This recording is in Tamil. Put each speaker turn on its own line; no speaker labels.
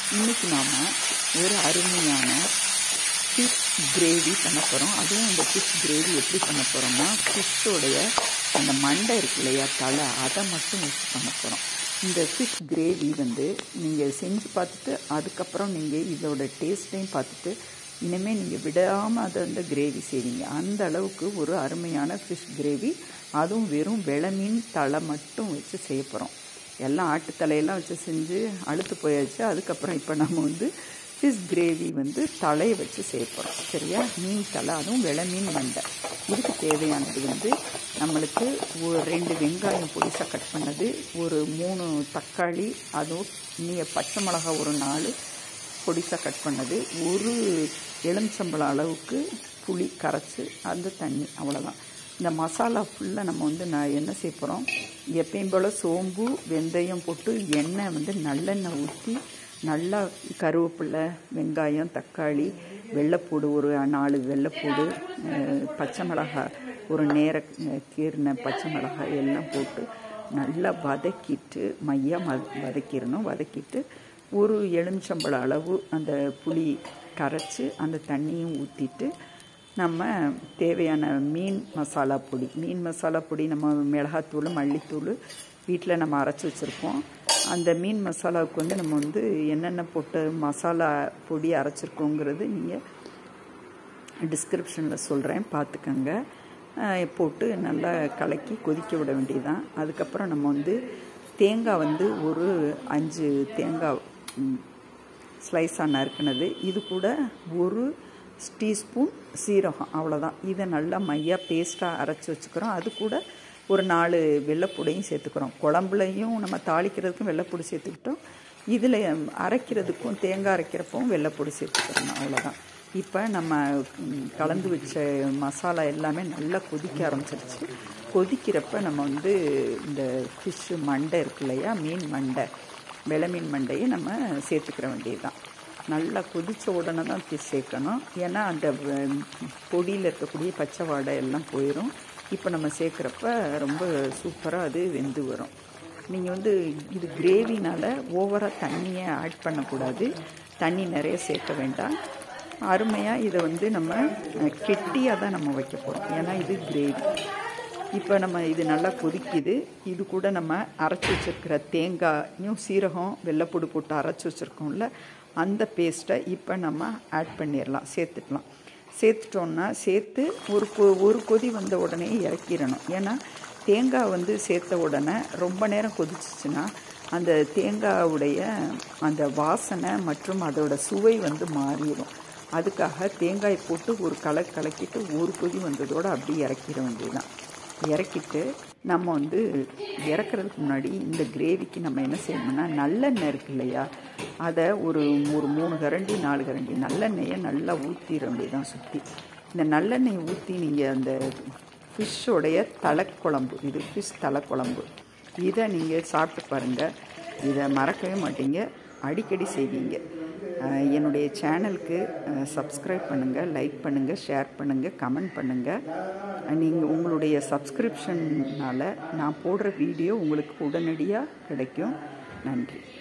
இன்றைக்கி நாம் ஒரு அருமையான ஃபிஷ் கிரேவி பண்ண போகிறோம் அதுவும் இந்த ஃபிஷ் கிரேவி எப்படி பண்ண போகிறோம்னா ஃபிஷ்ஷோடைய அந்த மண்டை இருக்கு இல்லையா தலை அதை மட்டும் வச்சு பண்ண போகிறோம் இந்த ஃபிஷ் கிரேவி வந்து நீங்கள் செஞ்சு பார்த்துட்டு அதுக்கப்புறம் நீங்கள் இதோட டேஸ்ட்டையும் பார்த்துட்டு இனிமேல் நீங்கள் விடாமல் அதை வந்து கிரேவி செய்வீங்க அந்த அளவுக்கு ஒரு அருமையான ஃபிஷ் கிரேவி அதுவும் வெறும் வெளை மீன் தலை மட்டும் வச்சு செய்ய போகிறோம் எல்லாம் ஆட்டு தலையெல்லாம் வச்சு செஞ்சு அழுத்து போயாச்சு அதுக்கப்புறம் இப்போ நம்ம வந்து ஃபிஷ் கிரேவி வந்து தலையை வச்சு செய்ய போகிறோம் சரியா மீன் தலை அதுவும் வெளை மீன் மண்டை இதுக்கு தேவையானது வந்து நம்மளுக்கு ஒரு ரெண்டு வெங்காயம் பொடிசாக கட் பண்ணது ஒரு மூணு தக்காளி அதுவும் நீ பச்சை மிளகா ஒரு நாலு பொடிசாக கட் பண்ணது ஒரு எலுமிச்சம்பழம் அளவுக்கு புளி கரைச்சி அந்த தண்ணி அவ்வளோதான் இந்த மசாலா ஃபுல்லாக நம்ம வந்து நான் என்ன செய்ய போகிறோம் எப்பயும் போல் சோம்பு வெந்தயம் போட்டு எண்ணெய் வந்து நல்லெண்ணெய் ஊற்றி நல்லா கருவேப்பிலை வெங்காயம் தக்காளி வெள்ளைப்பூடு ஒரு நாலு வெள்ளைப்பூடு பச்சை மிளகாய் ஒரு நேர கீர்ன பச்சை மிளகாய் எல்லாம் போட்டு நல்லா வதக்கிட்டு மையாக ம வதக்கிடணும் வதக்கிட்டு ஒரு எலுமிச்சம்பழ அளவு அந்த புளி கரைச்சி அந்த தண்ணியும் ஊற்றிட்டு நம்ம தேவையான மீன் மசாலா பொடி மீன் மசாலா பொடி நம்ம மிளகாத்தூள் மல்லித்தூள் வீட்டில் நம்ம அரைச்சி வச்சுருப்போம் அந்த மீன் மசாலாவுக்கு வந்து நம்ம வந்து என்னென்ன போட்டு மசாலா பொடி அரைச்சிருக்கோங்கிறது நீங்கள் டிஸ்கிரிப்ஷனில் சொல்கிறேன் பார்த்துக்கோங்க போட்டு நல்லா கலக்கி கொதிக்க விட வேண்டியதுதான் அதுக்கப்புறம் நம்ம வந்து தேங்காய் வந்து ஒரு அஞ்சு தேங்காய் ஸ்லைஸாக நறுக்கினது இது கூட ஒரு டீஸ்பூன் சீரகம் அவ்வளோதான் இதை நல்லா மையாக பேஸ்ட்டாக அரைச்சி வச்சுக்கிறோம் அது கூட ஒரு நாலு வெள்ளைப்பூடையும் சேர்த்துக்கிறோம் குழம்புலையும் நம்ம தாளிக்கிறதுக்கும் வெள்ளைப்பூடி சேர்த்துக்கிட்டோம் இதில் அரைக்கிறதுக்கும் தேங்காய் அரைக்கிறப்பவும் வெள்ளைப்பூடி சேர்த்துக்கிறோம் அவ்வளோதான் இப்போ நம்ம கலந்து வச்ச மசாலா எல்லாமே நல்லா கொதிக்க ஆரம்பிச்சிருச்சு கொதிக்கிறப்ப நம்ம வந்து இந்த ஃபிஷ்ஷு மண்டை இருக்கு இல்லையா மீன் மண்டை வெளை மீன் மண்டையை நம்ம சேர்த்துக்கிற வேண்டியது தான் நல்லா கொதித்த உடனே தான் ஃபிஷ் சேர்க்கணும் ஏன்னா அந்த பொடியில் இருக்கக்கூடிய பச்சை வாடை எல்லாம் போயிடும் இப்போ நம்ம சேர்க்குறப்ப ரொம்ப சூப்பராக அது வெந்து வரும் நீங்கள் வந்து இது கிரேவினால் ஓவராக தண்ணியை ஆட் பண்ணக்கூடாது தண்ணி நிறைய சேர்க்க வேண்டாம் அருமையாக இதை வந்து நம்ம கெட்டியாக தான் நம்ம வைக்க போகிறோம் ஏன்னா இது கிரேவி இப்போ நம்ம இது நல்லா கொதிக்குது இது கூட நம்ம அரைச்சி வச்சுருக்கிற தேங்காயும் சீரகம் வெள்ளைப்பொடி போட்டு அரைச்சி வச்சுருக்கோம்ல அந்த பேஸ்ட்டை இப்போ நம்ம ஆட் பண்ணிடலாம் சேர்த்துக்கலாம் சேர்த்துட்டோன்னா சேர்த்து ஒரு கொ ஒரு கொதி வந்த உடனே இறக்கிடணும் ஏன்னா தேங்காய் வந்து சேர்த்த உடனே ரொம்ப நேரம் கொதிச்சிச்சுன்னா அந்த தேங்காவுடைய அந்த வாசனை மற்றும் அதோட சுவை வந்து மாறிடும் அதுக்காக தேங்காய் போட்டு ஒரு கலை கலக்கிட்டு ஒரு கொதி வந்ததோடு அப்படியே இறக்கிட வேண்டியதுதான் இறக்கிட்டு நம்ம வந்து இறக்குறதுக்கு முன்னாடி இந்த கிரேவிக்கு நம்ம என்ன செய்யணும்னா நல்லெண்ணெய் இருக்கு இல்லையா அதை ஒரு ஒரு மூணு கரண்டி நாலு கரண்டி நல்லெண்ணெயை நல்லா ஊற்றிட வேண்டியதான் சுற்றி இந்த நல்லெண்ணெய் ஊற்றி நீங்கள் அந்த ஃபிஷ்ஷோடைய தலைக்குழம்பு இது ஃபிஷ் தலைக்குழம்பு இதை நீங்கள் சாப்பிட்டு பாருங்கள் இதை மறக்கவே மாட்டீங்க அடிக்கடி செய்வீங்க என்னுடைய சேனலுக்கு சப்ஸ்கிரைப் பண்ணுங்கள் லைக் பண்ணுங்கள் ஷேர் பண்ணுங்கள் கமெண்ட் பண்ணுங்கள் நீங்கள் உங்களுடைய சப்ஸ்கிரிப்ஷன்னால் நான் போடுற வீடியோ உங்களுக்கு உடனடியாக கிடைக்கும் நன்றி